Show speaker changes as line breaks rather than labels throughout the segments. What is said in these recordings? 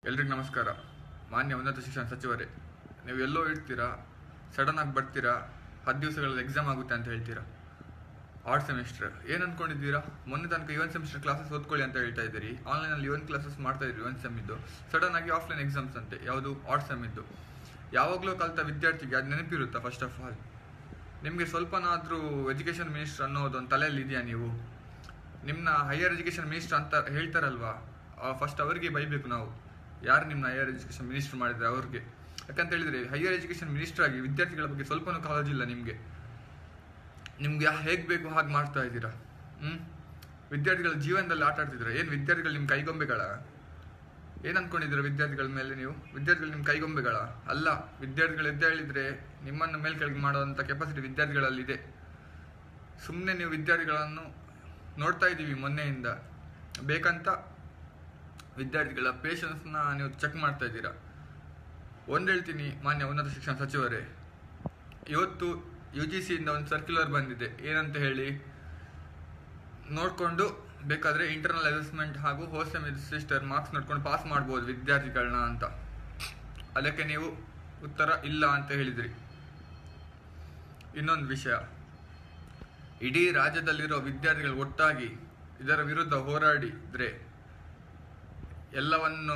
ಎಲ್ರಿಗೂ ನಮಸ್ಕಾರ ಮಾನ್ಯ ಉನ್ನತ ಶಿಕ್ಷಣ ಸಚಿವರೇ ನೀವು ಎಲ್ಲೋ ಇರ್ತೀರಾ ಸಡನ್ ಆಗಿ ಬರ್ತೀರಾ ಹತ್ತು ದಿವಸಗಳಲ್ಲಿ ಎಕ್ಸಾಮ್ ಆಗುತ್ತೆ ಅಂತ ಹೇಳ್ತೀರಾ ಆರ್ಟ್ ಸೆಮಿಸ್ಟರ್ ಏನು ಅನ್ಕೊಂಡಿದ್ದೀರಾ ಮೊನ್ನೆ ತನಕ ಇವನ್ ಸೆಮಿಸ್ಟರ್ ಕ್ಲಾಸಸ್ ಓದ್ಕೊಳ್ಳಿ ಅಂತ ಹೇಳ್ತಾ ಇದ್ದೀರಿ ಆನ್ಲೈನಲ್ಲಿ ಇವನ್ ಕ್ಲಾಸಸ್ ಮಾಡ್ತಾ ಇದ್ರಿ ಇವನ್ ಸೆಮ್ ಇದ್ದು ಸಡನ್ ಆಗಿ ಆಫ್ಲೈನ್ ಎಕ್ಸಾಮ್ಸ್ ಅಂತೆ ಯಾವುದು ಆರ್ಟ್ ಸೆಮ್ ಇದ್ದು ಯಾವಾಗಲೂ ಕಲಿತ ವಿದ್ಯಾರ್ಥಿಗೆ ಅದು ನೆನಪಿರುತ್ತಾ ಫಸ್ಟ್ ಆಫ್ ಆಲ್ ನಿಮಗೆ ಸ್ವಲ್ಪನಾದರೂ ಎಜುಕೇಷನ್ ಮಿನಿಸ್ಟರ್ ಅನ್ನೋದು ಒಂದು ತಲೆಯಲ್ಲಿ ಇದೆಯಾ ನೀವು ನಿಮ್ಮನ್ನ ಹೈಯರ್ ಎಜುಕೇಷನ್ ಮಿನಿಸ್ಟರ್ ಅಂತ ಹೇಳ್ತಾರಲ್ವಾ ಫಸ್ಟ್ ಅವರಿಗೆ ಬೈಬೇಕು ನಾವು ಯಾರು ನಿಮ್ಮ ಹೈಯರ್ ಎಜುಕೇಷನ್ ಮಿನಿಸ್ಟರ್ ಮಾಡಿದ್ರೆ ಅವ್ರಿಗೆ ಯಾಕಂತ ಹೇಳಿದ್ರೆ ಹೈಯರ್ ಎಜುಕೇಷನ್ ಮಿನಿಸ್ಟರ್ ಆಗಿ ವಿದ್ಯಾರ್ಥಿಗಳ ಬಗ್ಗೆ ಸ್ವಲ್ಪನೂ ಕಾಳಜಿ ಇಲ್ಲ ನಿಮಗೆ ನಿಮ್ಗೆ ಹೇಗೆ ಬೇಕು ಹಾಗೆ ಮಾಡ್ತಾ ಇದ್ದೀರಾ ಹ್ಮ್ ವಿದ್ಯಾರ್ಥಿಗಳ ಜೀವನದಲ್ಲಿ ಆಟ ಆಡ್ತಿದ್ದೀರಾ ಏನು ವಿದ್ಯಾರ್ಥಿಗಳು ನಿಮ್ಮ ಕೈಗೊಂಬೆಗಳ ಏನ್ ಅನ್ಕೊಂಡಿದ್ದೀರಾ ವಿದ್ಯಾರ್ಥಿಗಳ ಮೇಲೆ ನೀವು ವಿದ್ಯಾರ್ಥಿಗಳು ನಿಮ್ಮ ಕೈಗೊಂಬೆಗಳ ಅಲ್ಲ ವಿದ್ಯಾರ್ಥಿಗಳು ಎದ್ದ ಹೇಳಿದ್ರೆ ನಿಮ್ಮನ್ನು ಮೇಲ್ ಕೆಳಗೆ ಮಾಡುವಂತ ಕೆಪಾಸಿಟಿ ವಿದ್ಯಾರ್ಥಿಗಳಲ್ಲಿದೆ ಸುಮ್ಮನೆ ನೀವು ವಿದ್ಯಾರ್ಥಿಗಳನ್ನು ನೋಡ್ತಾ ಇದ್ದೀವಿ ಮೊನ್ನೆಯಿಂದ ಬೇಕಂತ ವಿದ್ಯಾರ್ಥಿಗಳ ಪೇಷನ್ಸ್ನ ನೀವು ಚೆಕ್ ಮಾಡ್ತಾ ಇದ್ದೀರಾ ಒಂದು ಹೇಳ್ತೀನಿ ಮಾನ್ಯ ಉನ್ನತ ಶಿಕ್ಷಣ ಸಚಿವರೇ ಇವತ್ತು ಯು ಜಿ ಸಿಯಿಂದ ಒಂದು ಸರ್ಕ್ಯುಲರ್ ಬಂದಿದೆ ಏನಂತ ಹೇಳಿ ನೋಡಿಕೊಂಡು ಬೇಕಾದ್ರೆ ಇಂಟರ್ನಲ್ ಅಸೆಸ್ಮೆಂಟ್ ಹಾಗೂ ಹೋಸ್ಟ್ ಸೆಮಿಸ್ಟರ್ ಮಾರ್ಕ್ಸ್ ನೋಡ್ಕೊಂಡು ಪಾಸ್ ಮಾಡ್ಬೋದು ವಿದ್ಯಾರ್ಥಿಗಳನ್ನ ಅಂತ ಅದಕ್ಕೆ ನೀವು ಉತ್ತರ ಇಲ್ಲ ಅಂತ ಹೇಳಿದ್ರಿ ಇನ್ನೊಂದು ವಿಷಯ ಇಡೀ ರಾಜ್ಯದಲ್ಲಿರೋ ವಿದ್ಯಾರ್ಥಿಗಳು ಒಟ್ಟಾಗಿ ಇದರ ವಿರುದ್ಧ ಹೋರಾಡಿದ್ರೆ ಎಲ್ಲವನ್ನು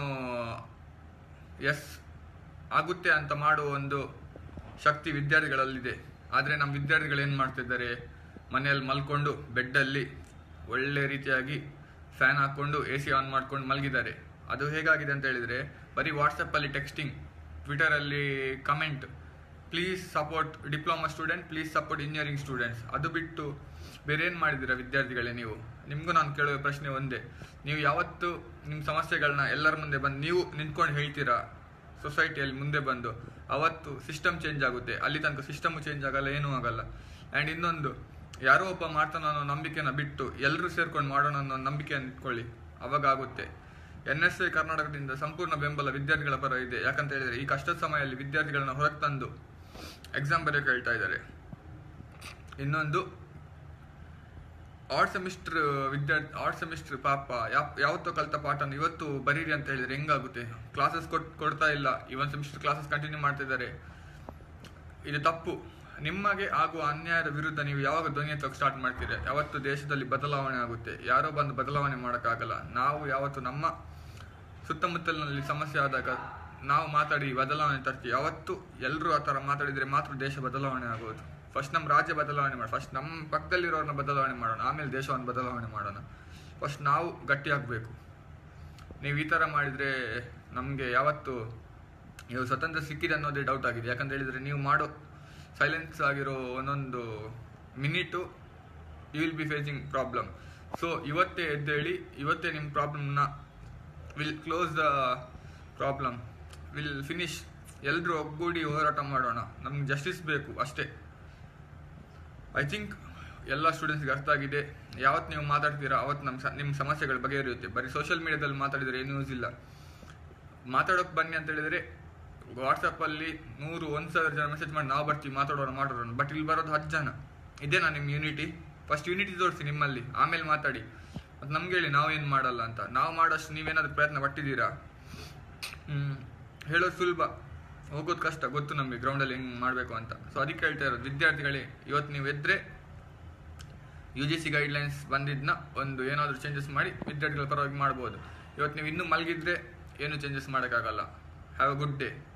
ಎಸ್ ಆಗುತ್ತೆ ಅಂತ ಮಾಡುವ ಒಂದು ಶಕ್ತಿ ವಿದ್ಯಾರ್ಥಿಗಳಲ್ಲಿದೆ ಆದರೆ ನಮ್ಮ ವಿದ್ಯಾರ್ಥಿಗಳು ಏನು ಮಾಡ್ತಿದ್ದಾರೆ ಮನೆಯಲ್ಲಿ ಮಲ್ಕೊಂಡು ಬೆಡ್ಡಲ್ಲಿ ಒಳ್ಳೆ ರೀತಿಯಾಗಿ ಫ್ಯಾನ್ ಹಾಕ್ಕೊಂಡು ಎ ಸಿ ಆನ್ ಮಾಡ್ಕೊಂಡು ಮಲಗಿದ್ದಾರೆ ಅದು ಹೇಗಾಗಿದೆ ಅಂತ ಹೇಳಿದರೆ ಬರೀ ವಾಟ್ಸಪ್ಪಲ್ಲಿ ಟೆಕ್ಸ್ಟಿಂಗ್ ಟ್ವಿಟರಲ್ಲಿ comment please support diploma student please support engineering students ಅದು ಬಿಟ್ಟು ಬೇರೆ ಏನು ಮಾಡಿದ್ದೀರಾ ವಿದ್ಯಾರ್ಥಿಗಳೇ ನೀವು ನಿಮಗೂ ನಾನು ಕೇಳುವ ಪ್ರಶ್ನೆ ಒಂದೇ ನೀವು ಯಾವತ್ತು ನಿಮ್ಮ ಸಮಸ್ಯೆಗಳನ್ನ ಎಲ್ಲರ ಮುಂದೆ ಬಂದು ನೀವು ನಿಂತ್ಕೊಂಡು ಹೇಳ್ತೀರಾ ಸೊಸೈಟಿಯಲ್ಲಿ ಮುಂದೆ ಬಂದು ಅವತ್ತು ಸಿಸ್ಟಮ್ ಚೇಂಜ್ ಆಗುತ್ತೆ ಅಲ್ಲಿ ತನಕ ಸಿಸ್ಟಮ್ ಚೇಂಜ್ ಆಗಲ್ಲ ಏನೂ ಆಗಲ್ಲ ಆ್ಯಂಡ್ ಇನ್ನೊಂದು ಯಾರೋ ಒಬ್ಬ ಮಾಡ್ತಾನೋ ಅನ್ನೋ ನಂಬಿಕೆನ ಬಿಟ್ಟು ಎಲ್ಲರೂ ಸೇರ್ಕೊಂಡು ಮಾಡೋಣ ಅನ್ನೋ ನಂಬಿಕೆಯನ್ನು ಇಟ್ಕೊಳ್ಳಿ ಅವಾಗ ಆಗುತ್ತೆ ಎನ್ ಎಸ್ ಐ ಕರ್ನಾಟಕದಿಂದ ಸಂಪೂರ್ಣ ಬೆಂಬಲ ವಿದ್ಯಾರ್ಥಿಗಳ ಪರ ಇದೆ ಯಾಕಂತ ಹೇಳಿದ್ರೆ ಈ ಕಷ್ಟದ ಸಮಯದಲ್ಲಿ ವಿದ್ಯಾರ್ಥಿಗಳನ್ನ ಹೊರಗೆ ತಂದು ಎಕ್ಸಾಮ್ ಬರೆಯೋಕೆ ಹೇಳ್ತಾ ಇದ್ದಾರೆ ಇನ್ನೊಂದು ಆರ್ಟ್ ಸೆಮಿಸ್ಟರ್ ವಿದ್ಯಾರ್ಥಿ ಆರ್ಟ್ ಸೆಮಿಸ್ಟರ್ ಪಾಪ ಯಾವ ಯಾವತ್ತೋ ಕಲಿತ ಪಾಠನ ಇವತ್ತು ಬರೀರಿ ಅಂತ ಹೇಳಿದ್ರೆ ಹೆಂಗಾಗುತ್ತೆ ಕ್ಲಾಸಸ್ ಕೊಟ್ ಕೊಡ್ತಾ ಇಲ್ಲ ಇವನ್ ಸೆಮಿಸ್ಟರ್ ಕ್ಲಾಸಸ್ ಕಂಟಿನ್ಯೂ ಮಾಡ್ತಿದ್ದಾರೆ ಇದು ತಪ್ಪು ನಿಮಗೆ ಆಗುವ ಅನ್ಯಾಯದ ವಿರುದ್ಧ ನೀವು ಯಾವಾಗ ಧ್ವನಿ ಎತ್ತಕ್ಕೆ ಸ್ಟಾರ್ಟ್ ಮಾಡ್ತೀರಾ ಯಾವತ್ತು ದೇಶದಲ್ಲಿ ಬದಲಾವಣೆ ಆಗುತ್ತೆ ಯಾರೋ ಬಂದು ಬದಲಾವಣೆ ಮಾಡೋಕ್ಕಾಗಲ್ಲ ನಾವು ಯಾವತ್ತು ನಮ್ಮ ಸುತ್ತಮುತ್ತಲಿನಲ್ಲಿ ಸಮಸ್ಯೆ ಆದಾಗ ನಾವು ಮಾತಾಡಿ ಬದಲಾವಣೆ ತರ್ತೀವಿ ಯಾವತ್ತು ಎಲ್ಲರೂ ಆ ಥರ ಮಾತಾಡಿದರೆ ಮಾತ್ರ ದೇಶ ಬದಲಾವಣೆ ಆಗೋದು ಫಸ್ಟ್ ನಮ್ಮ ರಾಜ್ಯ ಬದಲಾವಣೆ ಮಾಡಿ ಫಸ್ಟ್ ನಮ್ಮ ಪಕ್ಕದಲ್ಲಿರೋರನ್ನ ಬದಲಾವಣೆ ಮಾಡೋಣ ಆಮೇಲೆ ದೇಶವನ್ನು ಬದಲಾವಣೆ ಮಾಡೋಣ ಫಸ್ಟ್ ನಾವು ಗಟ್ಟಿ ಆಗಬೇಕು ನೀವು ಈ ಥರ ಮಾಡಿದರೆ ನಮಗೆ ಯಾವತ್ತು ನೀವು ಸ್ವತಂತ್ರ ಸಿಕ್ಕಿದೆ ಅನ್ನೋದೇ ಡೌಟ್ ಆಗಿದೆ ಯಾಕಂತ ಹೇಳಿದರೆ ನೀವು ಮಾಡೋ ಸೈಲೆನ್ಸ್ ಆಗಿರೋ ಒಂದೊಂದು minute you will be facing problem so ಇವತ್ತೇ ಎದ್ದೇಳಿ ಇವತ್ತೇ ನಿಮ್ಮ ಪ್ರಾಬ್ಲಮ್ನ will close the problem will finish ಎಲ್ಲರೂ ಒಗ್ಗೂಡಿ ಹೋರಾಟ ಮಾಡೋಣ ನಮ್ಗೆ ಜಸ್ಟಿಸ್ ಬೇಕು ಅಷ್ಟೇ ಐ ಥಿಂಕ್ ಎಲ್ಲ ಸ್ಟೂಡೆಂಟ್ಸ್ಗೆ ಅರ್ಥ ಆಗಿದೆ ಯಾವತ್ತು ನೀವು ಮಾತಾಡ್ತೀರಾ ಅವತ್ತು ನಮ್ಮ ಸ ನಿಮ್ಮ ಸಮಸ್ಯೆಗಳ ಬಗೆಹರಿಯುತ್ತೆ ಬರೀ ಸೋಷಿಯಲ್ ಮೀಡಿಯಾದಲ್ಲಿ ಮಾತಾಡಿದರೆ ಏನೂ ಯೂಸ್ ಇಲ್ಲ ಮಾತಾಡೋಕೆ ಬನ್ನಿ ಅಂತ ಹೇಳಿದರೆ ವಾಟ್ಸಪ್ಪಲ್ಲಿ ನೂರು ಒಂದು ಸಾವಿರ ಜನ ಮೆಸೇಜ್ ಮಾಡಿ ನಾವು ಬರ್ತೀವಿ ಮಾತಾಡೋಣ ಮಾತಾಡೋಣ ಬಟ್ ಇಲ್ಲಿ ಬರೋದು ಹತ್ತು ಜನ ಇದೇನಾ ನಿಮ್ಮ ಯೂನಿಟಿ ಫಸ್ಟ್ ಯೂನಿಟಿ ತೋರಿಸಿ ನಿಮ್ಮಲ್ಲಿ ಆಮೇಲೆ ಮಾತಾಡಿ ಮತ್ತು ನಮ್ಗೆ ಹೇಳಿ ನಾವೇನು ಮಾಡಲ್ಲ ಅಂತ ನಾವು ಮಾಡೋಷ್ಟು ನೀವೇನಾದ್ರೂ ಪ್ರಯತ್ನ ಪಟ್ಟಿದ್ದೀರಾ ಹ್ಮ್, ಹೇಳೋದು ಸುಲಭ ಹೋಗೋದು ಕಷ್ಟ ಗೊತ್ತು ನಮಗೆ ಗ್ರೌಂಡಲ್ಲಿ ಹೆಂಗೆ ಮಾಡಬೇಕು ಅಂತ ಸೊ ಅದಕ್ಕೆ ಹೇಳ್ತಾ ಇರೋದು ವಿದ್ಯಾರ್ಥಿಗಳೇ ಇವತ್ತು ನೀವು ಎದ್ರೆ ಯು ಜಿ ಸಿ ಗೈಡ್ಲೈನ್ಸ್ ಬಂದಿದ್ದನ್ನ ಒಂದು ಏನಾದರೂ ಚೇಂಜಸ್ ಮಾಡಿ ವಿದ್ಯಾರ್ಥಿಗಳ ಪರವಾಗಿ ಮಾಡ್ಬೋದು ಇವತ್ತು ನೀವು ಇನ್ನೂ ಮಲಗಿದ್ರೆ ಏನು ಚೇಂಜಸ್ ಮಾಡೋಕ್ಕಾಗಲ್ಲ ಹ್ಯಾವ್ ಅ ಗುಡ್ ಡೇ